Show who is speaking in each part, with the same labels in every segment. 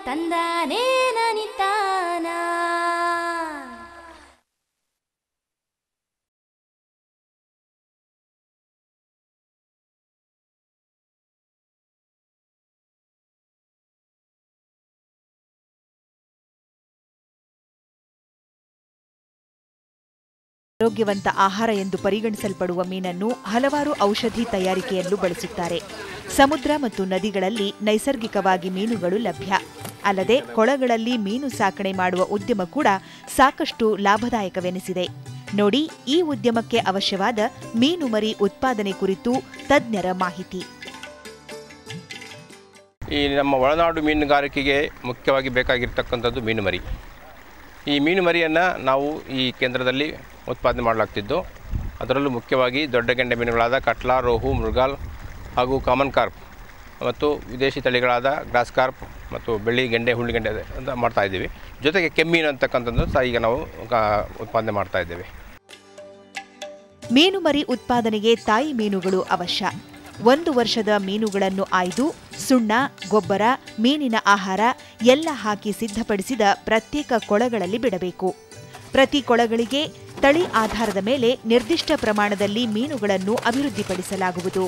Speaker 1: ತಂದಾನೇ ನನಿತಾನ
Speaker 2: ಆರೋಗ್ಯವಂತ ಆಹಾರ ಎಂದು ಪರಿಗಣಿಸಲ್ಪಡುವ ಮೀನನ್ನು ಹಲವಾರು ಔಷಧಿ ತಯಾರಿಕೆಯಲ್ಲೂ ಬಳಸುತ್ತಾರೆ ಸಮುದ್ರ ಮತ್ತು ನದಿಗಳಲ್ಲಿ ನೈಸರ್ಗಿಕವಾಗಿ ಮೀನುಗಳು ಲಭ್ಯ ಅಲ್ಲದೆ ಕೊಳಗಳಲ್ಲಿ ಮೀನು ಸಾಕಣೆ ಮಾಡುವ ಉದ್ಯಮ ಕೂಡ ಸಾಕಷ್ಟು ಲಾಭದಾಯಕವೆನಿಸಿದೆ ನೋಡಿ ಈ ಉದ್ಯಮಕ್ಕೆ ಅವಶ್ಯವಾದ ಮೀನು ಮರಿ ಉತ್ಪಾದನೆ ಕುರಿತು ತಜ್ಞರ ಮಾಹಿತಿ
Speaker 3: ಈ ನಮ್ಮ ಒಳನಾಡು ಮೀನುಗಾರಿಕೆಗೆ ಮುಖ್ಯವಾಗಿ ಬೇಕಾಗಿರ್ತಕ್ಕಂಥದ್ದು ಮೀನು ಮರಿ ಈ ಮೀನು ಮರಿಯನ್ನು ನಾವು ಈ ಕೇಂದ್ರದಲ್ಲಿ ಉತ್ಪಾದನೆ ಮಾಡಲಾಗ್ತಿದ್ದು ಅದರಲ್ಲೂ ಮುಖ್ಯವಾಗಿ ದೊಡ್ಡ ಗೆಂಡೆ ಮೀನುಗಳಾದ ಕಟ್ಲಾ ರೋಹು ಮೃಗಾಲ್ ಹಾಗೂ ಕಾಮನ್ ಕಾರ್ಪ್ ಮತ್ತು ವಿದೇಶಿ ತಳಿಗಳಾದ ಗ್ರಾಸ್ ಕಾರ್ಪ್ ಮತ್ತು ಬೆಳ್ಳಿ ಗೆಂಡೆ ಹುಳ್ಳಿಗೆಂಡೆ ಅಂತ ಮಾಡ್ತಾ ಇದ್ದೀವಿ ಜೊತೆಗೆ ಕೆಮ್ಮೀನು ಅಂತಕ್ಕಂಥದ್ದು ಸಹ ಈಗ ನಾವು ಕಾ- ಉತ್ಪಾದನೆ ಮಾಡ್ತಾ ಇದ್ದೇವೆ
Speaker 2: ಮೀನು ಮರಿ ಉತ್ಪಾದನೆಗೆ ತಾಯಿ ಮೀನುಗಳು ಅವಶ್ಯ ಒಂದು ವರ್ಷದ ಮೀನುಗಳನ್ನು ಆಯ್ದು ಸುಣ್ಣ ಗೊಬ್ಬರ ಮೀನಿನ ಆಹಾರ ಎಲ್ಲ ಹಾಕಿ ಸಿದ್ಧಪಡಿಸಿದ ಪ್ರತ್ಯೇಕ ಕೊಳಗಳಲ್ಲಿ ಬಿಡಬೇಕು ಪ್ರತಿ ಕೊಳಗಳಿಗೆ ತಳಿ ಆಧಾರದ ಮೇಲೆ ನಿರ್ದಿಷ್ಟ ಪ್ರಮಾಣದಲ್ಲಿ ಮೀನುಗಳನ್ನು ಅಭಿವೃದ್ಧಿಪಡಿಸಲಾಗುವುದು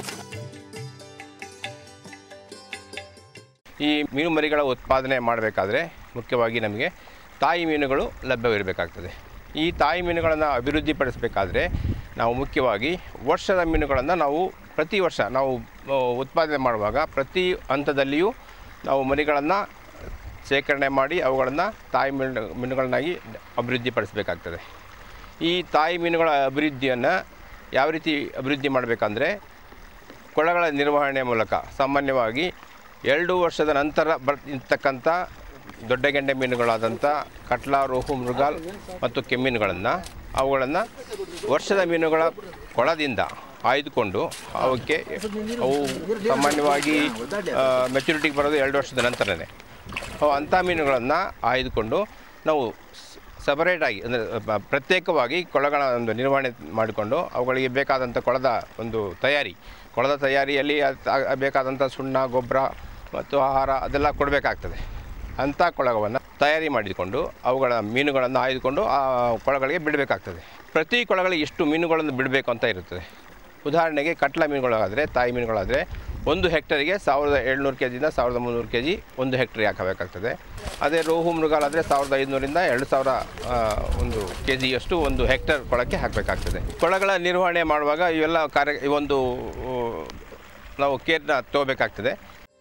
Speaker 3: ಈ ಮೀನು ಮರಿಗಳ ಉತ್ಪಾದನೆ ಮಾಡಬೇಕಾದ್ರೆ ಮುಖ್ಯವಾಗಿ ನಮಗೆ ತಾಯಿ ಮೀನುಗಳು ಲಭ್ಯವಿರಬೇಕಾಗ್ತದೆ ಈ ತಾಯಿ ಮೀನುಗಳನ್ನು ಅಭಿವೃದ್ಧಿಪಡಿಸಬೇಕಾದ್ರೆ ನಾವು ಮುಖ್ಯವಾಗಿ ವರ್ಷದ ಮೀನುಗಳನ್ನು ನಾವು ಪ್ರತಿ ವರ್ಷ ನಾವು ಆ, ಉತ್ಪಾದನೆ ಮಾಡುವಾಗ ಪ್ರತಿ ಹಂತದಲ್ಲಿಯೂ ನಾವು ಮರಿಗಳನ್ನು ಶೇಖರಣೆ ಮಾಡಿ ಅವುಗಳನ್ನು ತಾಯಿ ಮೀನು ಮೀನುಗಳನ್ನಾಗಿ ಅಭಿವೃದ್ಧಿಪಡಿಸಬೇಕಾಗ್ತದೆ ಈ ತಾಯಿ ಮೀನುಗಳ ಅಭಿವೃದ್ಧಿಯನ್ನು ಯಾವ ರೀತಿ ಅಭಿವೃದ್ಧಿ ಮಾಡಬೇಕಂದ್ರೆ ಕೊಳಗಳ ನಿರ್ವಹಣೆ ಮೂಲಕ ಸಾಮಾನ್ಯವಾಗಿ ಎರಡು ವರ್ಷದ ನಂತರ ಬರ್ ಇರ್ತಕ್ಕಂಥ ದೊಡ್ಡ ಗೆಂಡೆ ಮೀನುಗಳಾದಂಥ ಕಟ್ಲಾ ರೋಹು ಮೃಗಾಲ್ ಮತ್ತು ಕೆಮ್ಮೀನುಗಳನ್ನು ಅವುಗಳನ್ನು ವರ್ಷದ ಮೀನುಗಳ ಕೊಳದಿಂದ ಆಯ್ದುಕೊಂಡು ಅವಕ್ಕೆ ಅವು ಸಾಮಾನ್ಯವಾಗಿ ಮೆಚುರಿಟಿಗೆ ಬರೋದು ಎರಡು ವರ್ಷದ ನಂತರನೇ ಅವು ಅಂಥ ಮೀನುಗಳನ್ನು ಆಯ್ದುಕೊಂಡು ನಾವು ಸಪರೇಟಾಗಿ ಅಂದರೆ ಪ್ರತ್ಯೇಕವಾಗಿ ಕೊಳಗಳ ಒಂದು ನಿರ್ವಹಣೆ ಮಾಡಿಕೊಂಡು ಅವುಗಳಿಗೆ ಬೇಕಾದಂಥ ಕೊಳದ ಒಂದು ತಯಾರಿ ಕೊಳದ ತಯಾರಿಯಲ್ಲಿ ಅದ್- ಆ- ಬೇಕಾದಂಥ ಸುಣ್ಣ ಗೊಬ್ಬರ ಮತ್ತು ಆಹಾರ ಅದೆಲ್ಲ ಕೊಡಬೇಕಾಗ್ತದೆ ಅಂಥ ಕೊಳಗವನ್ನು ತಯಾರಿ ಮಾಡಿಕೊಂಡು ಅವುಗಳ ಮೀನುಗಳನ್ನು ಆಯ್ದುಕೊಂಡು ಆ ಕೊಳಗಳಿಗೆ ಬಿಡಬೇಕಾಗ್ತದೆ ಪ್ರತಿ ಕೊಳಗಳಿಗೆ ಎಷ್ಟು ಮೀನುಗಳನ್ನು ಬಿಡಬೇಕು ಅಂತ ಇರುತ್ತದೆ ಉದಾಹರಣೆಗೆ ಕಟ್ಲ ಮೀನುಗಳಾದರೆ ತಾಯಿ ಮೀನುಗಳಾದರೆ ಒಂದು ಹೆಕ್ಟರಿಗೆ ಸಾವಿರದ ಏಳ್ನೂರು ಕೆ ಜಿಯಿಂದ ಸಾವಿರದ ಮುನ್ನೂರು ಕೆ ಜಿ ಒಂದು ಹೆಕ್ಟರಿಗೆ ಹಾಕಬೇಕಾಗ್ತದೆ ಅದೇ ರೋಹು ಮೃಗಾಲಾದರೆ ಸಾವಿರದ ಐದುನೂರಿಂದ ಎರಡು ಸಾವಿರ ಆ, ಒಂದು ಕೆ ಜಿಯಷ್ಟು ಒಂದು ಹೆಕ್ಟರ್ ಕೊಳಕ್ಕೆ ಹಾಕಬೇಕಾಗ್ತದೆ ಕೊಳಗಳ ನಿರ್ವಹಣೆ ಮಾಡುವಾಗ ಇವೆಲ್ಲ ಕಾರ್ಯ ಈ ಒಂದು ಆ, ನಾವು ಕೇರ್ನ ತಗೋಬೇಕಾಗ್ತದೆ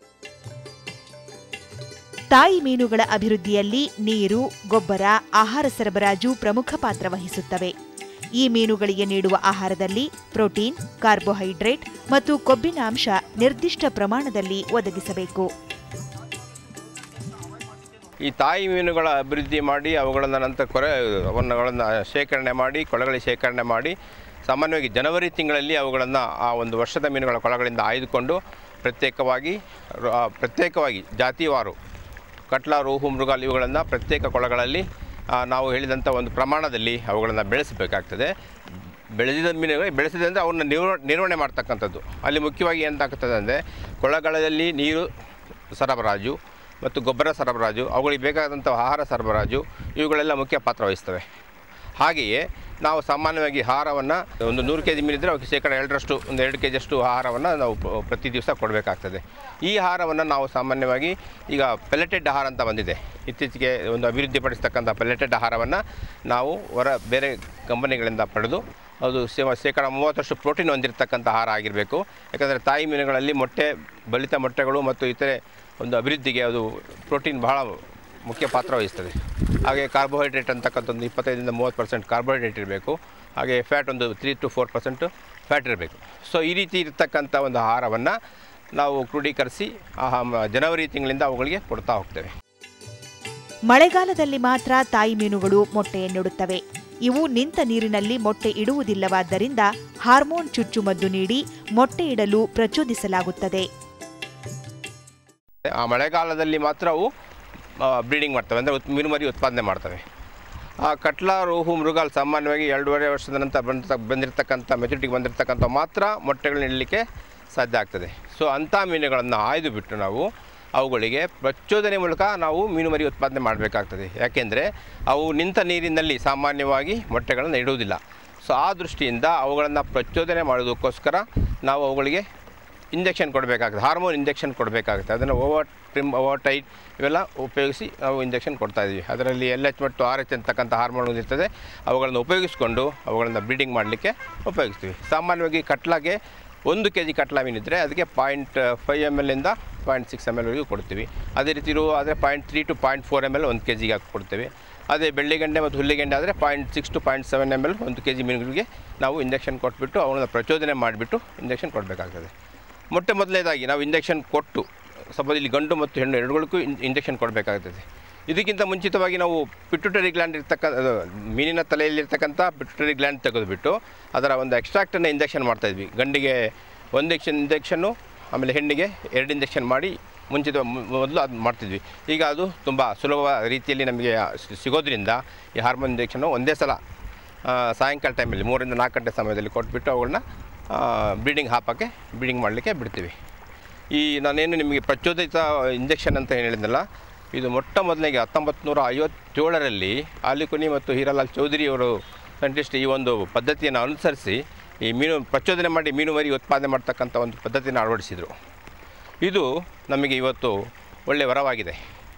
Speaker 2: ತಾಯಿ ಮೀನುಗಳ ಅಭಿವೃದ್ಧಿಯಲ್ಲಿ ನೀರು ಗೊಬ್ಬರ ಆಹಾರ ಸರಬರಾಜು ಪ್ರಮುಖ ಪಾತ್ರ ವಹಿಸುತ್ತವೆ ಈ ಮೀನುಗಳಿಗೆ ನೀಡುವ ಆಹಾರದಲ್ಲಿ ಪ್ರೋಟೀನ್ ಕಾರ್ಬೋಹೈಡ್ರೇಟ್ ಮತ್ತು ಕೊಬ್ಬಿನ ಅಂಶ ನಿರ್ದಿಷ್ಟ ಪ್ರಮಾಣದಲ್ಲಿ ಒದಗಿಸಬೇಕು
Speaker 3: ಈ ತಾಯಿ ಮೀನುಗಳ ಅಭಿವೃದ್ಧಿ ಮಾಡಿ ಅವುಗಳನ್ನು ನಂತರ ಕೊರೆ ಅವನ್ನುಗಳನ್ನು ಶೇಖರಣೆ ಮಾಡಿ ಕೊಳಗಳಿಗೆ ಶೇಖರಣೆ ಮಾಡಿ ಸಾಮಾನ್ಯವಾಗಿ ಜನವರಿ ತಿಂಗಳಲ್ಲಿ ಅವುಗಳನ್ನು ಆ ಒಂದು ವರ್ಷದ ಮೀನುಗಳ ಕೊಳಗಳಿಂದ ಆಯ್ದುಕೊಂಡು ಪ್ರತ್ಯೇಕವಾಗಿ ರ- ಆ, ಪ್ರತ್ಯೇಕವಾಗಿ ಜಾತಿವಾರು ಕಟ್ಲ ರೋಹು ಮೃಗಾಲ್ ಇವುಗಳನ್ನು ಪ್ರತ್ಯೇಕ ಕೊಳಗಳಲ್ಲಿ ಆ, ನಾವು ಹೇಳಿದಂಥ ಒಂದು ಪ್ರಮಾಣದಲ್ಲಿ ಅವುಗಳನ್ನು ಬೆಳೆಸಬೇಕಾಗ್ತದೆ ಬೆಳೆದಿದ ಮೀನುಗಳು ಬೆಳೆಸಿದೆ ಅಂದರೆ ಅವನ್ನ ನಿರ್ವ ನಿರ್ವಹಣೆ ಮಾಡ್ತಕ್ಕಂಥದ್ದು ಅಲ್ಲಿ ಮುಖ್ಯವಾಗಿ ಎಂತಾಗ್ತದೆ ಅಂದರೆ ಕೊಳಗಳಲ್ಲಿ ನೀರು ಸರಬರಾಜು ಮತ್ತು ಗೊಬ್ಬರ ಸರಬರಾಜು ಅವುಗಳಿಗೆ ಬೇಕಾದಂಥ ಆಹಾರ ಸರಬರಾಜು ಇವುಗಳೆಲ್ಲ ಮುಖ್ಯ ಪಾತ್ರ ವಹಿಸ್ತವೆ ಹಾಗೆಯೇ ನಾವು ಸಾಮಾನ್ಯವಾಗಿ ಆಹಾರವನ್ನು ಒಂದು ನೂರು ಕೆ ಜಿ ಮೀನಿದ್ರೆ ಅವಕ್ಕೆ ಶೇಕಡ ಎರಡರಷ್ಟು ಒಂದು ಎರಡು ಕೆ ಜಿಯಷ್ಟು ಆಹಾರವನ್ನು ನಾವು ಪ- ಪ್ರತಿ ದಿವಸ ಕೊಡಬೇಕಾಗ್ತದೆ ಈ ಆಹಾರವನ್ನು ನಾವು ಸಾಮಾನ್ಯವಾಗಿ ಈಗ ಪೆಲೆಟೆಡ್ ಆಹಾರ ಅಂತ ಬಂದಿದೆ ಇತ್ತೀಚೆಗೆ ಒಂದು ಅಭಿವೃದ್ಧಿಪಡಿಸ್ತಕ್ಕಂಥ ಪೆಲೆಟೆಡ್ ಆಹಾರವನ್ನು ನಾವು ಹೊರ ಬೇರೆ ಕಂಪನಿಗಳಿಂದ ಪಡೆದು ಅದು ಸೇವ ಶೇಕಡ ಮೂವತ್ತಷ್ಟು ಪ್ರೋಟೀನ್ ಹೊಂದಿರತಕ್ಕಂಥ ಆಹಾರ ಆಗಿರಬೇಕು ಯಾಕಂದರೆ ತಾಯಿ ಮೀನುಗಳಲ್ಲಿ ಮೊಟ್ಟೆ ಬಲಿತ ಮೊಟ್ಟೆಗಳು ಮತ್ತು ಇತರೆ ಒಂದು ಅಭಿವೃದ್ಧಿಗೆ ಅದು ಪ್ರೋಟೀನ್ ಬಹಳ ಮುಖ್ಯ ಪಾತ್ರ ವಹಿಸ್ತದೆ ಹಾಗೆ ಕಾರ್ಬೋಹೈಡ್ರೇಟ್ ಅಂತಕ್ಕಂಥದ್ದು ಇಪ್ಪತ್ತೈದರಿಂದ ಮೂವತ್ತು ಪರ್ಸೆಂಟ್ ಕಾರ್ಬೋಹೈಡ್ರೇಟ್ ಇರಬೇಕು ಹಾಗೆ ಫ್ಯಾಟ್ ಒಂದು three to four percent fat ಇರಬೇಕು ಸೊ ಈ ರೀತಿ ಇರತಕ್ಕಂಥ ಒಂದು ಆಹಾರವನ್ನು ನಾವು ಕ್ರೋಢೀಕರಿಸಿ ಆ ಮ- ಜನವರಿ ತಿಂಗಳಿಂದ ಅವುಗಳಿಗೆ ಕೊಡ್ತಾ ಹೋಗ್ತೇವೆ
Speaker 2: ಮಳೆಗಾಲದಲ್ಲಿ ಮಾತ್ರ ತಾಯಿ ಮೀನುಗಳು ಮೊಟ್ಟೆಯನ್ನಿಡುತ್ತವೆ ಇವು ನಿಂತ ನೀರಿನಲ್ಲಿ ಮೊಟ್ಟೆ ಇಡುವುದಿಲ್ಲವಾದ್ದರಿಂದ ಹಾರ್ಮೋನ್ ಚುಚ್ಚುಮದ್ದು ನೀಡಿ ಮೊಟ್ಟೆ ಇಡಲು ಪ್ರಚೋದಿಸಲಾಗುತ್ತದೆ
Speaker 3: ಆ ಮಳೆಗಾಲದಲ್ಲಿ ಮಾತ್ರ ಅವು ಬ್ರೀಡಿಂಗ್ ಮಾಡ್ತವೆ ಅಂದರೆ ಉತ್ ಮೀನುಮರಿ ಉತ್ಪಾದನೆ ಮಾಡ್ತವೆ ಆ ಕಟ್ಲಾ ರೋಹು ಮೃಗಾಲ್ ಸಾಮಾನ್ಯವಾಗಿ ಎರಡೂವರೆ ವರ್ಷದ ನಂತರ ಬಂದ ಬಂದಿರತಕ್ಕಂಥ ಮೆಚುರಿಟಿಗೆ ಬಂದಿರತಕ್ಕಂಥ ಮಾತ್ರ ಮೊಟ್ಟೆಗಳನ್ನ ಇಡಲಿಕ್ಕೆ ಸಾಧ್ಯ ಆಗ್ತದೆ ಸೊ ಅಂಥ ಮೀನುಗಳನ್ನು ಆಯ್ದು ಬಿಟ್ಟು ನಾವು ಅವುಗಳಿಗೆ ಪ್ರಚೋದನೆ ಮೂಲಕ ನಾವು ಮೀನು ಮರಿ ಉತ್ಪಾದನೆ ಮಾಡಬೇಕಾಗ್ತದೆ ಯಾಕೆಂದರೆ ಅವು ನಿಂತ ನೀರಿನಲ್ಲಿ ಸಾಮಾನ್ಯವಾಗಿ ಮೊಟ್ಟೆಗಳನ್ನು ಇಡುವುದಿಲ್ಲ ಸೊ ಆ ದೃಷ್ಟಿಯಿಂದ ಅವುಗಳನ್ನು ಪ್ರಚೋದನೆ ಮಾಡೋದಕ್ಕೋಸ್ಕರ ನಾವು ಅವುಗಳಿಗೆ ಇಂಜೆಕ್ಷನ್ ಕೊಡಬೇಕಾಗ್ತದೆ ಹಾರ್ಮೋನ್ ಇಂಜೆಕ್ಷನ್ ಕೊಡಬೇಕಾಗುತ್ತೆ ಅದನ್ನು ಓವರ್ ಟ್ರಿಮ್ ಓವರ್ ಟೈಟ್ ಇವೆಲ್ಲ ಉಪಯೋಗಿಸಿ ನಾವು ಇಂಜೆಕ್ಷನ್ ಕೊಡ್ತಾ ಇದ್ದೀವಿ ಅದರಲ್ಲಿ ಎಲ್ ಎಚ್ ಮತ್ತು ಆರ್ ಎಚ್ ಅಂತಕ್ಕಂಥ ಹಾರ್ಮೋನ್ ಇರ್ತದೆ ಅವುಗಳನ್ನು ಉಪಯೋಗಿಸ್ಕೊಂಡು ಅವುಗಳನ್ನು ಬ್ರೀಡಿಂಗ್ ಮಾಡಲಿಕ್ಕೆ ಉಪಯೋಗಿಸ್ತೀವಿ ಸಾಮಾನ್ಯವಾಗಿ ಕಟ್ಲಾಗೆ ಒಂದು ಕೆ ಜಿ ಕಟ್ಲಾ ಮೀನಿದ್ರೆ ಅದಕ್ಕೆ ಪಾಯಿಂಟ್ ಫೈವ್ ಎಮ್ ಎಲ್ಲಿಂದ ಪಾಯಿಂಟ್ ಸಿಕ್ಸ್ ಎಮ್ ಎಲ್ವರೆಗೂ ಕೊಡ್ತೀವಿ ಅದೇ ರೀತಿ ಇರುವ ಆದರೆ point three to point four M L ಒಂದು ಕೆ ಜಿಗೆ ಹಾಕಿ ಕೊಡ್ತೀವಿ ಅದೇ ಬೆಳ್ಳಿಗಂಡೆ ಮತ್ತು ಹುಲ್ಲಿಗೆಂಡೆ ಆದರೆ point six to point seven M L ಒಂದು ಕೆ ಜಿ ಮೀನುಗಳಿಗೆ ನಾವು ಇಂಜೆಕ್ಷನ್ ಕೊಟ್ಬಿಟ್ಟು ಅವುಗಳನ್ನ ಪ್ರಚೋದನೆ ಮಾಡಿಬಿಟ್ಟು ಇಂಜೆಕ್ಷನ್ ಕೊಡಬೇಕಾಗ್ತದೆ ಮೊಟ್ಟೆ ಮೊದಲನೇದಾಗಿ ನಾವು ಇಂಜೆಕ್ಷನ್ ಕೊಟ್ಟು ಸಪೋಸ್ ಇಲ್ಲಿ ಗಂಡು ಮತ್ತು ಹೆಣ್ಣು ಎರಡುಗಳಿಗೂ ಇಂಜೆಕ್ಷನ್ ಕೊಡಬೇಕಾಗ್ತದೆ ಇದಕ್ಕಿಂತ ಮುಂಚಿತವಾಗಿ ನಾವು ಪಿಟ್ಯುಟರಿ ಗ್ಲ್ಯಾಂಡ್ ಇರ್ತಕ್ಕಂಥ ಅದು ಮೀನಿನ ತಲೆಯಲ್ಲಿರ್ತಕ್ಕಂಥ ಪಿಟ್ಯುಟರಿ ಗ್ಲ್ಯಾಂಡ್ ತೆಗೆದುಬಿಟ್ಟು ಅದರ ಒಂದು ಎಕ್ಸ್ಟ್ರಾಕ್ಟನ್ನು ಇಂಜೆಕ್ಷನ್ ಮಾಡ್ತಾಯಿದ್ವಿ ಗಂಡಿಗೆ ಒಂದು ಇಂಜೆಕ್ಷನ್ ಇಂಜೆಕ್ಷನ್ನು ಆಮೇಲೆ ಹೆಣ್ಣಿಗೆ ಎರಡು ಇಂಜೆಕ್ಷನ್ ಮಾಡಿ ಮುಂಚಿತ ಮು- ಮೊದಲು ಅದು ಮಾಡ್ತಿದ್ವಿ ಈಗ ಅದು ತುಂಬ ಸುಲಭ ರೀತಿಯಲ್ಲಿ ನಮಗೆ ಸಿ- ಸಿಗೋದ್ರಿಂದ ಈ ಹಾರ್ಮೋನ್ ಇಂಜೆಕ್ಷನ್ನು ಒಂದೇ ಸಲ ಆ, ಸಾಯಂಕಾಲ ಟೈಮಲ್ಲಿ ಮೂರರಿಂದ ನಾಲ್ಕು ಗಂಟೆ ಸಮಯದಲ್ಲಿ ಕೊಟ್ಬಿಟ್ಟು ಅವುಗಳನ್ನ ಬ್ರೀಡಿಂಗ್ ಹಾಕೋಕ್ಕೆ ಬ್ರೀಡಿಂಗ್ ಮಾಡಲಿಕ್ಕೆ ಬಿಡ್ತೀವಿ ಈ ನಾನೇನು ನಿಮಗೆ ಪ್ರಚೋದಿತ ಇಂಜೆಕ್ಷನ್ ಅಂತ ಹೇಳಿದ್ನಲ್ಲ ಇದು ಮೊಟ್ಟ ಮೊದಲಿಗೆ ಹತ್ತೊಂಬತ್ತು ನೂರ ಐವತ್ತೇಳರಲ್ಲಿ ಆಲಿಕುನಿ ಮತ್ತು ಹೀರಾಲಾಲ್ ಚೌಧರಿಯವರು ಸೈಂಟಿಸ್ಟ್ ಈ ಒಂದು ಪದ್ಧತಿಯನ್ನು ಅನುಸರಿಸಿ ಈ ಮೀನು ಪ್ರಚೋದನೆ ಮಾಡಿ ಮೀನು ಮರಿ ಉತ್ಪಾದನೆ ಮಾಡ್ತಕ್ಕಂಥ ಒಂದು ಪದ್ಧತಿಯನ್ನು ಅಳವಡಿಸಿದರು ಇದು ನಮಗೆ ಇವತ್ತು ಒಳ್ಳೆಯ ವರವಾಗಿದೆ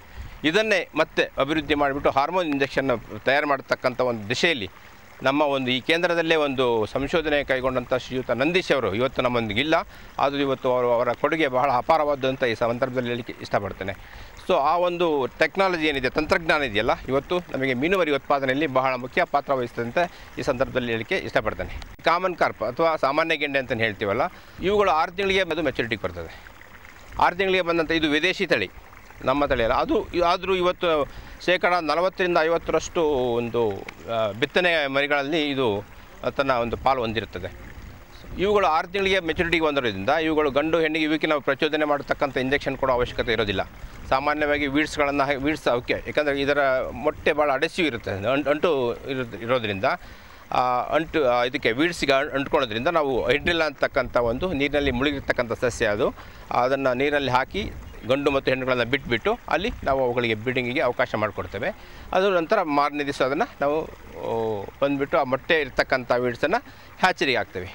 Speaker 3: ಇದನ್ನೇ ಮತ್ತೆ ಅಭಿವೃದ್ಧಿ ಮಾಡಿಬಿಟ್ಟು ಹಾರ್ಮೋನ್ ಇಂಜೆಕ್ಷನ್ ತಯಾರು ಮಾಡತಕ್ಕಂಥ ಒಂದು ದಿಶೆಯಲ್ಲಿ ನಮ್ಮ ಒಂದು ಈ ಕೇಂದ್ರದಲ್ಲೇ ಒಂದು ಸಂಶೋಧನೆ ಕೈಗೊಂಡಂಥ ಶ್ರೀಯುತ ನಂದೀಶ್ ಅವರು ಇವತ್ತು ನಮ್ಮೊಂದಿಗಿಲ್ಲ ಆದರೂ ಇವತ್ತು ಅವರು ಅವರ ಕೊಡುಗೆ ಬಹಳ ಅಪಾರವಾದ್ದು ಅಂತ ಈ ಸಂದರ್ಭದಲ್ಲಿ ಹೇಳಲಿಕ್ಕೆ ಇಷ್ಟಪಡ್ತೇನೆ ಸೊ ಆ ಒಂದು ಟೆಕ್ನಾಲಜಿ ಏನಿದೆ ತಂತ್ರಜ್ಞಾನ ಇದೆಯಲ್ಲ ಇವತ್ತು ನಮಗೆ ಮೀನುವರಿ ಉತ್ಪಾದನೆಯಲ್ಲಿ ಬಹಳ ಮುಖ್ಯ ಪಾತ್ರ ವಹಿಸ್ತದೆ ಅಂತ ಈ ಸಂದರ್ಭದಲ್ಲಿ ಹೇಳಲಿಕ್ಕೆ ಇಷ್ಟಪಡ್ತೇನೆ ಕಾಮನ್ ಕಾರ್ಪ್ ಅಥವಾ ಸಾಮಾನ್ಯ ಗೆಂಡೆ ಅಂತ ಹೇಳ್ತೀವಲ್ಲ ಇವುಗಳು ಆರು ತಿಂಗಳಿಗೆ ಅದು ಮೆಚುರಿಟಿಗೆ ಬರ್ತದೆ ಆರು ತಿಂಗಳಿಗೆ ಬಂದಂಥ ಇದು ವಿದೇಶಿ ತಳಿ ನಮ್ಮ ತಳಿ ಅಲ್ಲ ಅದು ಆದರೂ ಇವತ್ತು ಶೇಕಡ ನಲವತ್ತರಿಂದ ಐವತ್ತರಷ್ಟು ಒಂದು ಆ, ಬಿತ್ತನೆ ಮರಿಗಳಲ್ಲಿ ಇದು ತನ್ನ ಒಂದು ಪಾಲು ಹೊಂದಿರುತ್ತದೆ ಇವುಗಳು ಆರು ತಿಂಗಳಿಗೆ ಮೆಚುರಿಟಿಗೆ ಬಂದಿರೋದ್ರಿಂದ ಇವುಗಳು ಗಂಡು ಹೆಣ್ಣಿಗೆ ಇವಕ್ಕೆ ನಾವು ಪ್ರಚೋದನೆ ಮಾಡತಕ್ಕಂಥ ಇಂಜೆಕ್ಷನ್ ಕೊಡೋ ಅವಶ್ಯಕತೆ ಇರೋದಿಲ್ಲ ಸಾಮಾನ್ಯವಾಗಿ ವೀಡ್ಸ್ಗಳನ್ನು ವೀಡ್ಸ್ ಅವಕ್ಕೆ ಯಾಕಂದರೆ ಇದರ ಮೊಟ್ಟೆ ಭಾಳ ಅಡೆಸಿವ್ ಇರುತ್ತೆ ಅಂಟು ಅಂಟು ಇರೋ ಇರೋದ್ರಿಂದ ಆ ಅಂಟು ಆ, ಇದಕ್ಕೆ ವೀಡ್ಸಿಗೆ ಅಂ- ಅಂಟ್ಕೊಳ್ಳೋದ್ರಿಂದ ನಾವು ಹೈಡ್ರಿಲ್ಲ ಅಂತಕ್ಕಂಥ ಒಂದು ನೀರಿನಲ್ಲಿ ಮುಳುಗಿರ್ತಕ್ಕಂಥ ಸಸ್ಯ ಅದು ಅದನ್ನು ನೀರಲ್ಲಿ ಹಾಕಿ ಗಂಡು ಮತ್ತು ಹೆಣ್ಣುಗಳನ್ನು ಬಿಟ್ಬಿಟ್ಟು ಅಲ್ಲಿ ನಾವು ಅವುಗಳಿಗೆ ಬ್ರೀಡಿಂಗಿಗೆ ಅವಕಾಶ ಮಾಡಿಕೊಡ್ತೇವೆ ಅದು ನಂತರ ಮಾರನೇ ದಿವಸ ಅದನ್ನು ನಾವು ಓ, ಬಂದುಬಿಟ್ಟು ಆ ಮೊಟ್ಟೆ ಇರ್ತಕ್ಕಂಥ ವೀಡ್ಸನ್ನು ಹ್ಯಾಚರಿಗೆ ಹಾಕ್ತೇವೆ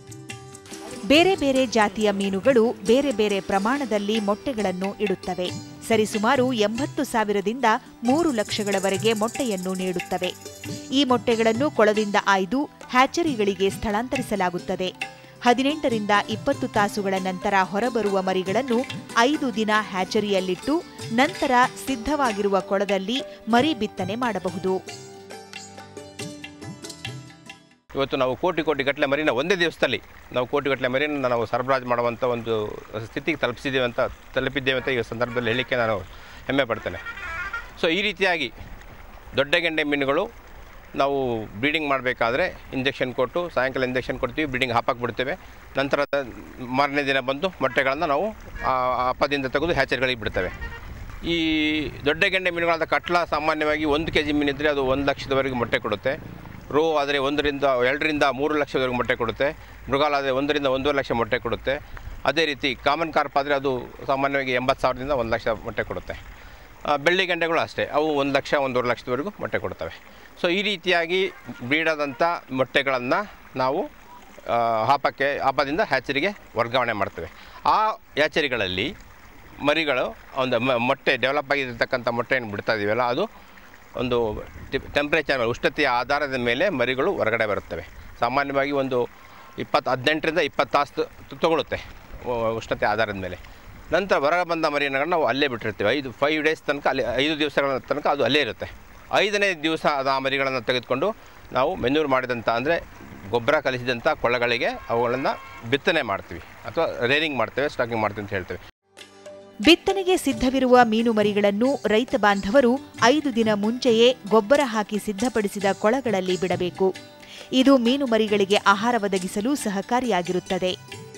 Speaker 2: ಬೇರೆ ಬೇರೆ ಜಾತಿಯ ಮೀನುಗಳು ಬೇರೆ ಬೇರೆ ಪ್ರಮಾಣದಲ್ಲಿ ಮೊಟ್ಟೆಗಳನ್ನು ಇಡುತ್ತವೆ ಸರಿಸುಮಾರು ಎಂಬತ್ತು ಸಾವಿರದಿಂದ ಮೂರು ಲಕ್ಷಗಳವರೆಗೆ ಮೊಟ್ಟೆಯನ್ನು ನೀಡುತ್ತವೆ ಈ ಮೊಟ್ಟೆಗಳನ್ನು ಕೊಳದಿಂದ ಆಯ್ದು ಹ್ಯಾಚರಿಗಳಿಗೆ ಸ್ಥಳಾಂತರಿಸಲಾಗುತ್ತದೆ ಹದಿನೆಂಟರಿಂದ ಇಪ್ಪತ್ತು ತಾಸುಗಳ ನಂತರ ಹೊರಬರುವ ಮರಿಗಳನ್ನು ಐದು ದಿನ ಹ್ಯಾಚರಿಯಲ್ಲಿಟ್ಟು ನಂತರ ಸಿದ್ಧವಾಗಿರುವ ಕೊಳದಲ್ಲಿ ಮರಿ ಬಿತ್ತನೆ ಮಾಡಬಹುದು
Speaker 3: ಇವತ್ತು ನಾವು ಕೋಟಿ ಕೋಟಿ ಗಟ್ಟಲೆ ಮರಿನ ಒಂದೇ ದಿವಸದಲ್ಲಿ ನಾವು ಕೋಟಿ ಗಟ್ಟಲೆ ಮರಿನ ನಾವು ಸರಬರಾಜು ಮಾಡುವಂಥ ಒಂದು ಸ್ಥಿತಿಗೆ ತಲುಪಿಸಿದ್ದೇವೆ ಅಂತ ತಲುಪಿದ್ದೇವೆ ಅಂತ ಈ ಸಂದರ್ಭದಲ್ಲಿ ಹೇಳಲಿಕ್ಕೆ ನಾನು ಹೆಮ್ಮೆ ಪಡ್ತೇನೆ ಸೊ ಈ ರೀತಿಯಾಗಿ ದೊಡ್ಡ ಗೆಂಡೆ ಮೀನುಗಳು ನಾವು ಬ್ರೀಡಿಂಗ್ ಮಾಡಬೇಕಾದ್ರೆ ಇಂಜೆಕ್ಷನ್ ಕೊಟ್ಟು ಸಾಯಂಕಾಲ ಇಂಜೆಕ್ಷನ್ ಕೊಡ್ತೀವಿ ಬ್ರೀಡಿಂಗ್ ಹಾಪಕ್ಕೆ ಬಿಡ್ತೇವೆ ನಂತರ ಮಾರನೇ ದಿನ ಬಂದು ಮೊಟ್ಟೆಗಳನ್ನು ನಾವು ಆ ಅಪ್ಪದಿಂದ ತೆಗೆದು ಹ್ಯಾಚರಿಗಳಿಗೆ ಬಿಡ್ತೇವೆ ಈ ದೊಡ್ಡ ಗೆಂಡೆ ಮೀನುಗಳಾದ ಕಟ್ಲ ಸಾಮಾನ್ಯವಾಗಿ ಒಂದು ಕೆ ಜಿ ಮೀನಿದ್ರೆ ಅದು ಒಂದು ಲಕ್ಷದವರೆಗೆ ಮೊಟ್ಟೆ ಕೊಡುತ್ತೆ ರೋ ಆದರೆ ಒಂದರಿಂದ ಎರಡರಿಂದ ಮೂರು ಲಕ್ಷದವರೆಗೆ ಮೊಟ್ಟೆ ಕೊಡುತ್ತೆ ಮೃಗಾಲ ಆದರೆ ಒಂದರಿಂದ ಒಂದೂವರೆ ಲಕ್ಷ ಮೊಟ್ಟೆ ಕೊಡುತ್ತೆ ಅದೇ ರೀತಿ ಕಾಮನ್ ಕಾರ್ಪ್ ಆದರೆ ಅದು ಸಾಮಾನ್ಯವಾಗಿ ಎಂಬತ್ತು ಸಾವಿರದಿಂದ ಒಂದು ಲಕ್ಷ ಮೊಟ್ಟೆ ಕೊಡುತ್ತೆ ಆ, ಬೆಳ್ಳಿ ಗಂಡೆಗಳು ಅಷ್ಟೇ ಅವು ಒಂದು ಲಕ್ಷ ಒಂದೂವರೆ ಲಕ್ಷದವರೆಗೂ ಮೊಟ್ಟೆ ಕೊಡ್ತವೆ ಸೊ ಈ ರೀತಿಯಾಗಿ ಬ್ರೀಡಾದಂಥ ಮೊಟ್ಟೆಗಳನ್ನು ನಾವು ಆ, ಹಾಪಕ್ಕೆ ಹಾಪದಿಂದ ಹ್ಯಾಚರಿಗೆ ವರ್ಗಾವಣೆ ಮಾಡ್ತೇವೆ ಆ ಹ್ಯಾಚರಿಗಳಲ್ಲಿ ಮರಿಗಳು ಒಂದು ಮ- ಮೊಟ್ಟೆ ಡೆವಲಪ್ ಆಗಿರ್ತಕ್ಕಂಥ ಮೊಟ್ಟೆಯನ್ನು ಬಿಡ್ತಾ ಇದೀವಲ್ಲ ಅದು ಒಂದು ಟೆಂಪ್ರೇಚರ್ ಉಷ್ಣತೆಯ ಆಧಾರದ ಮೇಲೆ ಮರಿಗಳು ಹೊರಗಡೆ ಬರುತ್ತವೆ ಸಾಮಾನ್ಯವಾಗಿ ಒಂದು ಇಪ್ಪತ್ತು ಹದಿನೆಂಟರಿಂದ ಇಪ್ಪತ್ತು ತಾಸು ತ- ತಗೊಳುತ್ತೆ ಉ- ಉಷ್ಣತೆ ಆಧಾರದ ಮೇಲೆ ನಂತರ ಹೊರಗೆ ಬಂದ ಮರಿಯನ್ನು ನಾವು ಅಲ್ಲೇ ಬಿಟ್ಟಿರ್ತೀವಿ ಐದು ಫೈವ್ ಡೇಸ್ ತನಕ ಅಲ್ಲಿ ಐದು ದಿವಸಗಳ ತನಕ ಅದು ಅಲ್ಲೇ ಇರುತ್ತೆ ಐದನೇ ದಿವಸ ಅದು ಆ ಮರಿಗಳನ್ನು ತೆಗೆದುಕೊಂಡು ನಾವು ಮೆನ್ಯೂರ್ ಮಾಡಿದಂಥ ಅಂದರೆ ಗೊಬ್ಬರ ಕಲಿಸಿದಂಥ ಕೊಳಗಳಿಗೆ ಅವುಗಳನ್ನು ಬಿತ್ತನೆ ಮಾಡ್ತೀವಿ ಅಥವಾ ರೇರಿಂಗ್ ಮಾಡ್ತೇವೆ ಸ್ಟಾಕಿಂಗ್ ಮಾಡ್ತೀವಿ ಅಂತ ಹೇಳ್ತೇವೆ
Speaker 2: ಬಿತ್ತನೆಗೆ ಸಿದ್ಧವಿರುವ ಮೀನು ಮರಿಗಳನ್ನು ರೈತ ಬಾಂಧವರು ಐದು ದಿನ ಮುಂಚೆಯೇ ಗೊಬ್ಬರ ಹಾಕಿ ಸಿದ್ಧಪಡಿಸಿದ ಕೊಳಗಳಲ್ಲಿ ಬಿಡಬೇಕು ಇದು ಮೀನು ಮರಿಗಳಿಗೆ ಆಹಾರ ಒದಗಿಸಲು ಸಹಕಾರಿಯಾಗಿರುತ್ತದೆ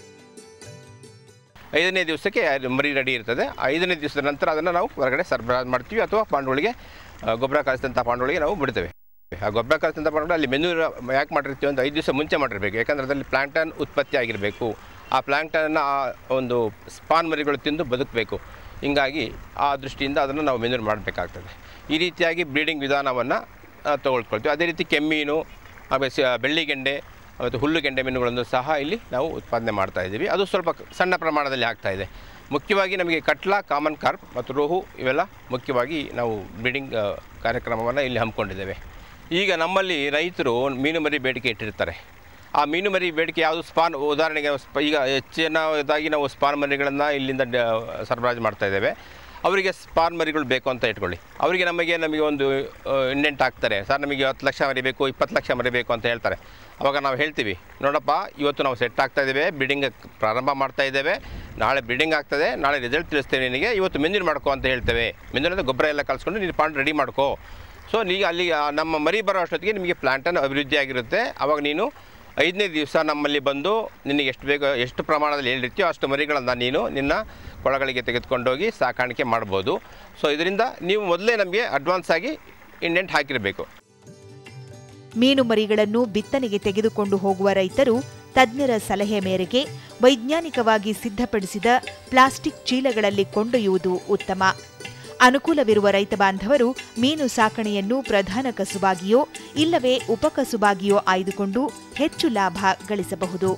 Speaker 3: ಐದನೇ ದಿವಸಕ್ಕೆ ಅದು ಮರಿ ರೆಡಿ ಇರ್ತದೆ ಐದನೇ ದಿವಸದ ನಂತರ ಅದನ್ನು ನಾವು ಹೊರಗಡೆ ಸರಬರಾಜು ಮಾಡ್ತೀವಿ ಅಥವಾ ಪಾಂಡುಗಳಿಗೆ ಆ, ಗೊಬ್ಬರ ಕಲಿಸಿದಂಥ ಪಾಂಡುಗಳಿಗೆ ನಾವು ಬಿಡ್ತೇವೆ ಆ ಗೊಬ್ಬರ ಕಲಿಸಿದಂಥ ಪಾಂಡುಗಳು ಅಲ್ಲಿ ಮೆನ್ಯೂರ್ ಯಾಕೆ ಮಾಡಿರ್ತೀವಿ ಅಂತ ಐದು ದಿವಸ ಮುಂಚೆ ಮಾಡಿರಬೇಕು ಯಾಕಂದರೆ ಅದರಲ್ಲಿ ಪ್ಲಾಂಟನ್ ಉತ್ಪತ್ತಿ ಆಗಿರಬೇಕು ಆ ಪ್ಲಾಂಟನ್ನ ಆ ಒಂದು ಸ್ಪಾನ್ ಮರಿಗಳು ತಿಂದು ಬದುಕಬೇಕು ಹಿಂಗಾಗಿ ಆ ದೃಷ್ಟಿಯಿಂದ ಅದನ್ನು ನಾವು ಮೆನ್ಯೂರ್ ಮಾಡಬೇಕಾಗ್ತದೆ ಈ ರೀತಿಯಾಗಿ ಬ್ರೀಡಿಂಗ್ ವಿಧಾನವನ್ನು ತಗೊಳ್ಕೊಳ್ತೀವಿ ಅದೇ ರೀತಿ ಕೆಮ್ಮೀನು ಆಮೇಲೆ ಸ ಬೆಳ್ಳಿಗೆಂಡೆ ಮತ್ತು ಹುಲ್ಲುಗೆಂಡೆ ಮೀನುಗಳನ್ನು ಸಹ ಇಲ್ಲಿ ನಾವು ಉತ್ಪಾದನೆ ಮಾಡ್ತಾ ಇದ್ದೀವಿ ಅದು ಸ್ವಲ್ಪ ಕ- ಸಣ್ಣ ಪ್ರಮಾಣದಲ್ಲಿ ಆಗ್ತಾ ಇದೆ ಮುಖ್ಯವಾಗಿ ನಮಗೆ ಕಟ್ಲಾ ಕಾಮನ್ ಕಾರ್ಪ್ ಮತ್ತು ರೋಹು ಇವೆಲ್ಲ ಮುಖ್ಯವಾಗಿ ನಾವು ಬ್ರೀಡಿಂಗ್ ಕಾರ್ಯಕ್ರಮವನ್ನು ಇಲ್ಲಿ ಹಮ್ಮಿಕೊಂಡಿದ್ದೇವೆ ಈಗ ನಮ್ಮಲ್ಲಿ ರೈತರು ಮೀನು ಮರಿ ಬೇಡಿಕೆ ಇಟ್ಟಿರ್ತಾರೆ ಆ ಮೀನು ಮರಿ ಬೇಡಿಕೆ ಯಾವುದು ಸ್ಪಾನ್ ಉದಾಹರಣೆಗೆ ಸ್ಪ- ಈಗ ಹೆಚ್ಚಿನದಾಗಿ ನಾವು ಸ್ಪಾನ್ ಮರಿಗಳನ್ನು ಇಲ್ಲಿಂದ ಡ- ಸರಬರಾಜು ಮಾಡ್ತಾ ಇದ್ದೇವೆ ಅವರಿಗೆ ಸ್ಪಾನ್ ಮರಿಗಳು ಬೇಕು ಅಂತ ಇಟ್ಕೊಳ್ಳಿ ಅವರಿಗೆ ನಮಗೆ ನಮಗೆ ಒಂದು ಇಂಡೆಂಟ್ ಹಾಕ್ತಾರೆ ಸರ್ ನಮಗೆ ಹತ್ತು ಲಕ್ಷ ಮರಿ ಬೇಕು ಇಪ್ಪತ್ತು ಲಕ್ಷ ಮರಿ ಬೇಕು ಅಂತ ಹೇಳ್ತಾರೆ ಅವಾಗ ನಾವು ಹೇಳ್ತೀವಿ ನೋಡಪ್ಪ ಇವತ್ತು ನಾವು ಸೆಟ್ ಆಗ್ತಾ ಇದ್ದೇವೆ ಬ್ರೀಡಿಂಗ್ ಪ್ರಾರಂಭ ಮಾಡ್ತಾ ಇದ್ದೇವೆ ನಾಳೆ ಬ್ರೀಡಿಂಗ್ ಆಗ್ತದೆ ನಾಳೆ ರಿಸಲ್ಟ್ ತಿಳಿಸ್ತೇವೆ ನಿನಗೆ ಇವತ್ತು ಮೆಂದಿನ ಮಾಡ್ಕೋ ಅಂತ ಹೇಳ್ತೇವೆ ಮೆಂದಿನ ಅಂದ್ರೆ ಗೊಬ್ಬರ ಎಲ್ಲ ಕಲಿಸ್ಕೊಂಡು ನೀನು ಪಾಂಡ್ ರೆಡಿ ಮಾಡ್ಕೋ ಸೊ ನೀಗ ಅಲ್ಲಿ ಆ ನಮ್ಮ ಮರಿ ಬರೋ ಅಷ್ಟೊತ್ತಿಗೆ ನಿಮಗೆ ಪ್ಲ್ಯಾಂಟನ್ನು ಅಭಿವೃದ್ಧಿ ಆಗಿರುತ್ತೆ ಆವಾಗ ನೀನು ಐದನೇ ದಿವಸ ನಮ್ಮಲ್ಲಿ ಬಂದು ನಿನಗೆ ಎಷ್ಟು ಬೇಕೋ ಎಷ್ಟು ಪ್ರಮಾಣದಲ್ಲಿ ಹೇಳಿರ್ತೀಯೋ ಅಷ್ಟು ಮರಿಗಳನ್ನು ನೀನು ನಿನ್ನ ಕೊಳಗಳಿಗೆ ತೆಗೆದುಕೊಂಡೋಗಿ ಸಾಕಾಣಿಕೆ ಮಾಡ್ಬೋದು ಸೊ ಇದರಿಂದ ನೀವು ಮೊದಲೇ ನಮಗೆ ಅಡ್ವಾನ್ಸ್ ಆಗಿ ಇಂಡೆಂಟ್ ಹಾಕಿರಬೇಕು
Speaker 2: ಮೀನು ಮರಿಗಳನ್ನು ಬಿತ್ತನೆಗೆ ತೆಗೆದುಕೊಂಡು ಹೋಗುವ ರೈತರು ತಜ್ಞರ ಸಲಹೆ ಮೇರೆಗೆ ವೈಜ್ಞಾನಿಕವಾಗಿ ಸಿದ್ಧಪಡಿಸಿದ ಪ್ಲಾಸ್ಟಿಕ್ ಚೀಲಗಳಲ್ಲಿ ಕೊಂಡೊಯ್ಯುವುದು ಉತ್ತಮ ಅನುಕೂಲವಿರುವ ರೈತ ಬಾಂಧವರು ಮೀನು ಸಾಕಣೆಯನ್ನು ಪ್ರಧಾನ ಕಸುಬಾಗಿಯೋ ಇಲ್ಲವೇ ಉಪಕಸುಬಾಗಿಯೋ ಆಯ್ದುಕೊಂಡು ಹೆಚ್ಚು ಲಾಭ ಗಳಿಸಬಹುದು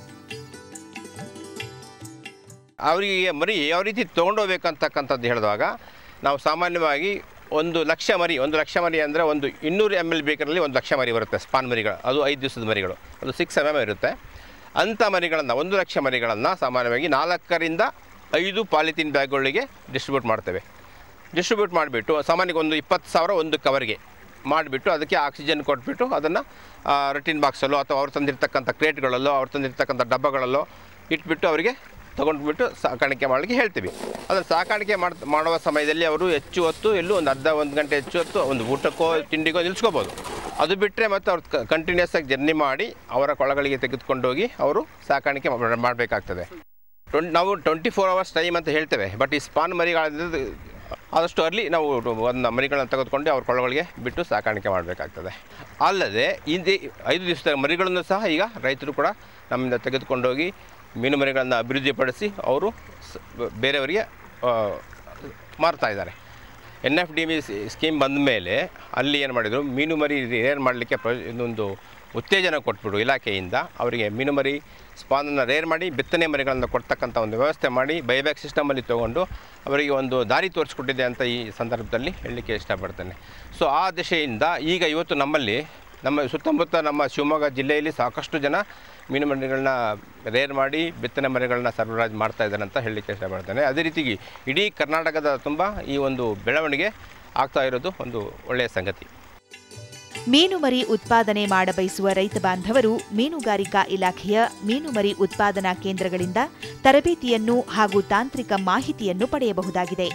Speaker 3: ಅವರಿಗೆ ಮರಿ ಯಾವ ರೀತಿ ತೊಗೊಂಡೋಗ್ಬೇಕು ಅಂತಕ್ಕಂಥದ್ದು ಹೇಳಿದಾಗ ನಾವು ಸಾಮಾನ್ಯವಾಗಿ ಒಂದು ಲಕ್ಷ ಮರಿ ಒಂದು ಲಕ್ಷ ಮರಿ ಅಂದರೆ ಒಂದು ಇನ್ನೂರು ಎಮ್ ಎಲ್ ಬೇಕರಲ್ಲಿ ಒಂದು ಲಕ್ಷ ಮರಿ ಬರುತ್ತೆ ಸ್ಪಾನ್ ಮರಿಗಳು ಅದು ಐದು ದಿವಸದ ಮರಿಗಳು ಅದು ಸಿಕ್ಸ್ ಎಮ್ ಎಮ್ ಇರುತ್ತೆ ಅಂಥ ಮರಿಗಳನ್ನು ಒಂದು ಲಕ್ಷ ಮರಿಗಳನ್ನು ಸಾಮಾನ್ಯವಾಗಿ ನಾಲ್ಕರಿಂದ ಐದು ಪಾಲಿಥೀನ್ ಬ್ಯಾಗ್ಗಳಿಗೆ ಡಿಸ್ಟ್ರಿಬ್ಯೂಟ್ ಮಾಡ್ತೇವೆ ಡಿಸ್ಟ್ರಿಬ್ಯೂಟ್ ಮಾಡಿಬಿಟ್ಟು ಸಾಮಾನ್ಯಕ್ಕೆ ಒಂದು ಇಪ್ಪತ್ತು ಸಾವಿರ ಒಂದು ಕವರ್ಗೆ ಮಾಡಿಬಿಟ್ಟು ಅದಕ್ಕೆ ಆಕ್ಸಿಜನ್ ಕೊಟ್ಬಿಟ್ಟು ಅದನ್ನು ರಟ್ಟಿನ್ ಬಾಕ್ಸಲ್ಲೋ ಅಥವಾ ಅವ್ರು ತಂದಿರ್ತಕ್ಕಂಥ ಕ್ರೇಟ್ಗಳಲ್ಲೋ ಅವ್ರು ತಂದಿರ್ತಕ್ಕಂಥ ಡಬ್ಬಗಳಲ್ಲೋ ಇಟ್ಬಿಟ್ಟು ಅವರಿಗೆ ತೊಗೊಂಡ್ಬಿಟ್ಟು ಸಾಕಾಣಿಕೆ ಮಾಡಲಿಕ್ಕೆ ಹೇಳ್ತೀವಿ ಅದನ್ನು ಸಾಕಾಣಿಕೆ ಮಾಡ್ ಮಾಡುವ ಸಮಯದಲ್ಲಿ ಅವರು ಹೆಚ್ಚು ಹೊತ್ತು ಎಲ್ಲೂ ಒಂದು ಅರ್ಧ ಒಂದು ಗಂಟೆ ಹೆಚ್ಚು ಹೊತ್ತು ಒಂದು ಊಟಕ್ಕೋ ತಿಂಡಿಗೋ ನಿಲ್ಲಿಸ್ಕೋಬೋದು ಅದು ಬಿಟ್ಟರೆ ಮತ್ತು ಅವ್ರು ಕಂಟಿನ್ಯೂಸ್ ಆಗಿ ಜರ್ನಿ ಮಾಡಿ ಅವರ ಕೊಳಗಳಿಗೆ ತೆಗೆದುಕೊಂಡೋಗಿ ಅವರು ಸಾಕಾಣಿಕೆ ಮಾಡಬೇಕಾಗ್ತದೆ ಟ್ವೆಂಟ್ ನಾವು ಟ್ವೆಂಟಿ ಫೋರ್ ಅವರ್ಸ್ ಟೈಮ್ ಅಂತ ಹೇಳ್ತೇವೆ ಬಟ್ ಈ ಸ್ಪಾನ್ ಮರಿಗಳಿಂದ ಆದಷ್ಟು ಅರ್ಲಿ ನಾವು ಒಂದು ಮರಿಗಳನ್ನ ತೆಗೆದುಕೊಂಡು ಅವ್ರ ಕೊಳಗಳಿಗೆ ಬಿಟ್ಟು ಸಾಕಾಣಿಕೆ ಮಾಡಬೇಕಾಗ್ತದೆ ಅಲ್ಲದೆ ಹಿಂದೆ ಐದು ದಿವಸದ ಮರಿಗಳನ್ನು ಸಹ ಈಗ ರೈತರು ಕೂಡ ನಮ್ಮಿಂದ ತೆಗೆದುಕೊಂಡೋಗಿ ಮೀನು ಮರಿಗಳನ್ನು ಅಭಿವೃದ್ಧಿಪಡಿಸಿ ಅವರು ಸ- ಬೇರೆಯವರಿಗೆ ಆ, ಮಾರ್ತಾ ಇದ್ದಾರೆ N F D B scheme ಬಂದ ಮೇಲೆ ಅಲ್ಲಿ ಏನು ಮಾಡಿದರು ಮೀನು ಮರಿ ರೇರ್ ಮಾಡಲಿಕ್ಕೆ ಪ್ರ ಇನ್ನೊಂದು ಉತ್ತೇಜನ ಕೊಟ್ಬಿಡು ಇಲಾಖೆಯಿಂದ ಅವರಿಗೆ ಮೀನು ಮರಿ ಸ್ಪಾನನ್ನು ರೇರ್ ಮಾಡಿ ಬಿತ್ತನೆ ಮರಿಗಳನ್ನು ಕೊಡ್ತಕ್ಕಂಥ ಒಂದು ವ್ಯವಸ್ಥೆ ಮಾಡಿ ಬೈಬ್ಯಾಕ್ ಸಿಸ್ಟಮಲ್ಲಿ ತೊಗೊಂಡು ಅವರಿಗೆ ಒಂದು ದಾರಿ ತೋರಿಸ್ಕೊಟ್ಟಿದೆ ಅಂತ ಈ ಸಂದರ್ಭದಲ್ಲಿ ಹೇಳಲಿಕ್ಕೆ ಇಷ್ಟಪಡ್ತೇನೆ ಸೊ ಆ ದಿಶೆಯಿಂದ ಈಗ ಇವತ್ತು ನಮ್ಮಲ್ಲಿ ನಮ್ಮ ಸುತ್ತಮುತ್ತ ನಮ್ಮ ಶಿವಮೊಗ್ಗ ಜಿಲ್ಲೆಯಲ್ಲಿ ಸಾಕಷ್ಟು ಜನ ಮೀನು ಮರಿಗಳನ್ನ ರೇರ್ ಮಾಡಿ ಬಿತ್ತನೆ ಮರಿಗಳನ್ನ ಸರಬರಾಜು ಮಾಡ್ತಾ ಇದ್ದಾರೆ ಅಂತ ಹೇಳಲಿಕ್ಕೆ ಇಷ್ಟಪಡ್ತೇನೆ ಅದೇ ರೀತಿ ಇಡೀ ಕರ್ನಾಟಕದ ತುಂಬ ಈ ಒಂದು ಬೆಳವಣಿಗೆ ಆಗ್ತಾ ಇರೋದು ಒಂದು ಒಳ್ಳೆಯ ಸಂಗತಿ
Speaker 2: ಮೀನು ಮರಿ ಉತ್ಪಾದನೆ ಮಾಡಬಯಸುವ ರೈತ ಬಾಂಧವರು ಮೀನುಗಾರಿಕಾ ಇಲಾಖೆಯ ಮೀನು ಮರಿ ಉತ್ಪಾದನಾ ಕೇಂದ್ರಗಳಿಂದ ತರಬೇತಿಯನ್ನು ಹಾಗೂ ತಾಂತ್ರಿಕ ಮಾಹಿತಿಯನ್ನು ಪಡೆಯಬಹುದಾಗಿದೆ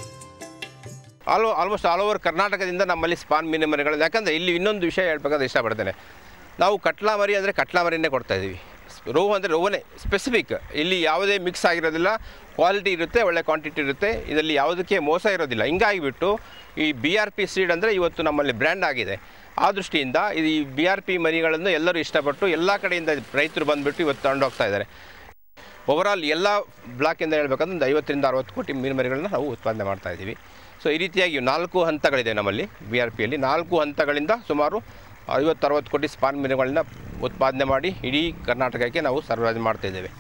Speaker 3: ಆಲ್ ಆಲ್ಮೋಸ್ಟ್ ಆಲ್ ಓವರ್ ಕರ್ನಾಟಕದಿಂದ ನಮ್ಮಲ್ಲಿ ಸ್ಪಾನ್ ಮೀನು ಮರಿಗಳು ಯಾಕಂದರೆ ಇಲ್ಲಿ ಇನ್ನೊಂದು ವಿಷಯ ಹೇಳ್ಬೇಕಾದ್ರೆ ಇಷ್ಟಪಡ್ತೇನೆ ನಾವು ಕಟ್ಲಾ ಮರಿ ಅಂದರೆ ಕಟ್ಲಾ ಮರಿನೇ ಕೊಡ್ತಾ ಇದ್ದೀವಿ ರೋಹು ಅಂದರೆ ರೋವನೇ ಸ್ಪೆಸಿಫಿಕ್ ಇಲ್ಲಿ ಯಾವುದೇ ಮಿಕ್ಸ್ ಆಗಿರೋದಿಲ್ಲ ಕ್ವಾಲಿಟಿ ಇರುತ್ತೆ ಒಳ್ಳೆ ಕ್ವಾಂಟಿಟಿ ಇರುತ್ತೆ ಇದರಲ್ಲಿ ಯಾವುದಕ್ಕೆ ಮೋಸ ಇರೋದಿಲ್ಲ ಹಿಂಗಾಗಿಬಿಟ್ಟು ಈ ಬಿ ಆರ್ ಪಿ ಸೀಡ್ ಅಂದರೆ ಇವತ್ತು ನಮ್ಮಲ್ಲಿ ಬ್ರ್ಯಾಂಡ್ ಆಗಿದೆ ಆ ದೃಷ್ಟಿಯಿಂದ ಈ ಬಿ ಆರ್ ಪಿ ಮರಿಗಳನ್ನು ಎಲ್ಲರೂ ಇಷ್ಟಪಟ್ಟು ಎಲ್ಲ ಕಡೆಯಿಂದ ರೈತರು ಬಂದುಬಿಟ್ಟು ಇವತ್ತು ತಗೊಂಡೋಗ್ತಾ ಇದ್ದಾರೆ ಓವರಾಲ್ ಎಲ್ಲ ಬ್ಲಾಕಿಂದ ಹೇಳ್ಬೇಕಂದ್ರೆ ಒಂದು ಐವತ್ತರಿಂದ ಅರವತ್ತು ಕೋಟಿ ಮೀನು ಮರಿಗಳನ್ನ ನಾವು ಉತ್ಪಾದನೆ ಮಾಡ್ತಾ ಇದ್ದೀವಿ ಸೊ ಈ ರೀತಿಯಾಗಿ ನಾಲ್ಕು ಹಂತಗಳಿದೆ ನಮ್ಮಲ್ಲಿ ಬಿ ಆರ್ ಪಿಯಲ್ಲಿ ನಾಲ್ಕು ಹಂತಗಳಿಂದ ಸುಮಾರು ಐವತ್ತರವತ್ತು ಕೋಟಿ ಸ್ಪಾನ್ ಮೀನುಗಳನ್ನ ಉತ್ಪಾದನೆ ಮಾಡಿ ಇಡೀ ಕರ್ನಾಟಕಕ್ಕೆ ನಾವು ಸರಬರಾಜು ಮಾಡ್ತಾ ಇದ್ದೇವೆ